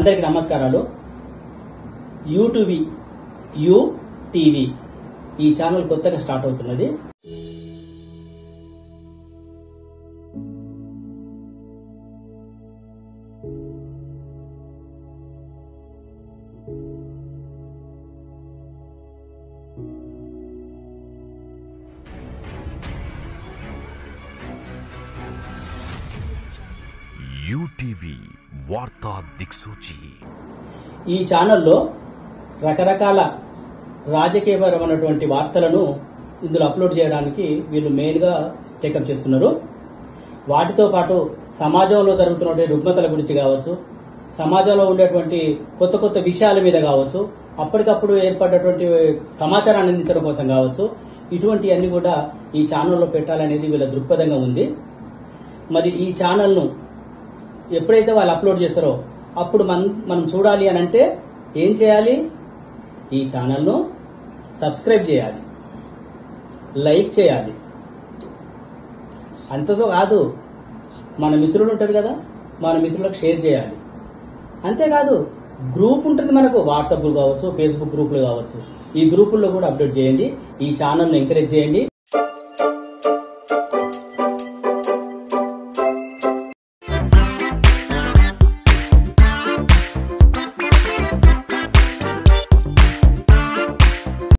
అందరికి నమస్కారాలు UTV U TV ఈ ఛానల్ కొత్తగా స్టార్ట్ అవుతున్నది యూటీవీ వార్తా దిక్సూచి ఈ ఛానల్లో రకరకాల రాజకీయపరమైనటువంటి వార్తలను ఇందులో అప్లోడ్ చేయడానికి వీళ్ళు మెయిన్గా టేకప్ చేస్తున్నారు వాటితో పాటు సమాజంలో జరుగుతున్నటువంటి రుగ్మతల గురించి కావచ్చు సమాజంలో ఉండేటువంటి కొత్త కొత్త విషయాల మీద కావచ్చు అప్పటికప్పుడు ఏర్పడ్డటువంటి సమాచారాన్ని అందించడం కోసం కావచ్చు ఇటువంటివన్నీ కూడా ఈ ఛానల్లో పెట్టాలనేది వీళ్ళ దృక్పథంగా ఉంది మరి ఈ ఛానల్ను ఎప్పుడైతే వాళ్ళు అప్లోడ్ చేస్తారో అప్పుడు మనం మనం చూడాలి అని అంటే ఏం చేయాలి ఈ ఛానల్ను సబ్స్క్రైబ్ చేయాలి లైక్ చేయాలి అంతతో కాదు మన మిత్రులు ఉంటారు కదా మన మిత్రులకు షేర్ చేయాలి అంతేకాదు గ్రూప్ ఉంటుంది మనకు వాట్సాప్ గ్రూప్ కావచ్చు ఫేస్బుక్ గ్రూపులు కావచ్చు ఈ గ్రూపుల్లో కూడా అప్డేట్ చేయండి ఈ ఛానల్ని ఎంకరేజ్ చేయండి